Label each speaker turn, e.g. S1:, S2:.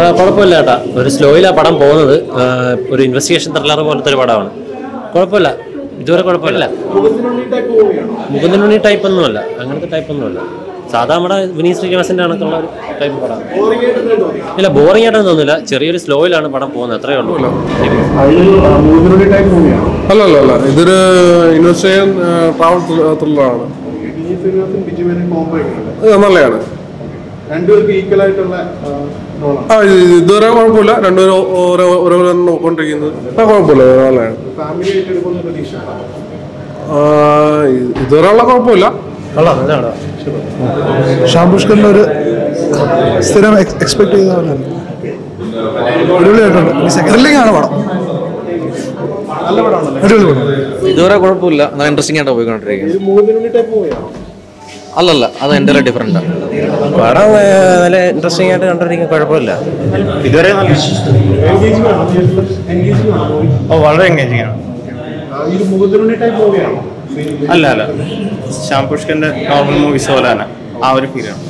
S1: കുഴപ്പമില്ല ചേട്ടാ ഒരു സ്ലോയിലാണ് പടം പോകുന്നത് ആ, ഒരു ഇൻവെസ്റ്റിഗേഷൻ ത്രില്ലർ പോലത്തെ ഒരു പടമാണ് കുഴപ്പമില്ല ഇതുവരെ കുഴപ്പമില്ല മുകുന്ദനുണ്ണി ടൈപ്പ് ഒന്നുമല്ല അങ്ങനത്തെ ടൈപ്പ് ഒന്നുമല്ല സാധാ നമ്മുടെ വിനീത് ശ്രീനിവാസന്റെ കണക്കുള്ള ഒരു ടൈപ്പ് പടം ഇല്ല ബോറിംഗ് ആയിട്ടൊന്നും തോന്നുന്നില്ല ചെറിയൊരു സ്ലോയിലാണ് പടം പോകുന്നത് അത്രയേ ഉള്ളൂ
S2: അല്ല അല്ല അല്ല ഇതൊരു ഇൻവെസ്റ്റിഗേഷൻ ട്രാവൽ ത്രില്ലറാണ് നല്ലതാണ്
S3: രണ്ടുപേർക്ക് ഈക്വൽ ആയിട്ടുള്ള റോളാണ്
S2: ആ ഇത് ഇതുവരെ കുഴപ്പമില്ല രണ്ടുപേരും ഓരോ ഓരോ നോക്കൊണ്ടിരിക്കുന്നത് ആ കുഴപ്പമില്ല നല്ലതാണ്
S3: ഫാമിലി ആയിട്ട് എടുക്കുന്ന പ്രതീക്ഷ
S2: ആ, ഇത് ഇതുവരെയുള്ള കുഴപ്പമില്ല
S4: ഷാം പുഷ്കറിന്റെ ഒരു സ്ഥിരം എക്സ്പെക്ട് ചെയ്ത പോലെ അടിപൊളിയായിട്ടുണ്ട് ത്രില്ലിംഗ് ആണ് പടം
S3: നല്ല പടമാണല്ലേ
S4: അടിപൊളി പടം
S5: ഇതുവരെ കുഴപ്പമില്ല നല്ല ഇൻട്രസ്റ്റിംഗ് ആയിട്ട് പോയിക്കൊണ്ടിരിക്കുന്നത്
S3: ഒരു മൂന്നിനുണ്ണി ടൈപ്പ് മൂവിയാണ്
S5: അല്ലല്ല അത് എൻ്റെ ഡിഫറെൻ്റ്
S1: പടം നല്ല ഇൻട്രസ്റ്റിംഗ് ആയിട്ട് കണ്ടിരിക്കാൻ കുഴപ്പമില്ല
S6: ഇതുവരെ നല്ല
S3: എൻഗേജിംഗ് ആണോ എൻഗേജിംഗ് ആണോ മൂവി
S6: ഓ വളരെ എൻഗേജിങ് ആണ്
S3: ഈ ഒരു മൂന്നിനുണ്ണി ടൈപ്പ് മൂവിയാണോ
S6: അല്ല അല്ല ശ്യാം പുഷ്കറിന്റെ നോർമൽ മൂവീസ് പോലെ തന്നെ ആ ഒരു ഫീലാണ്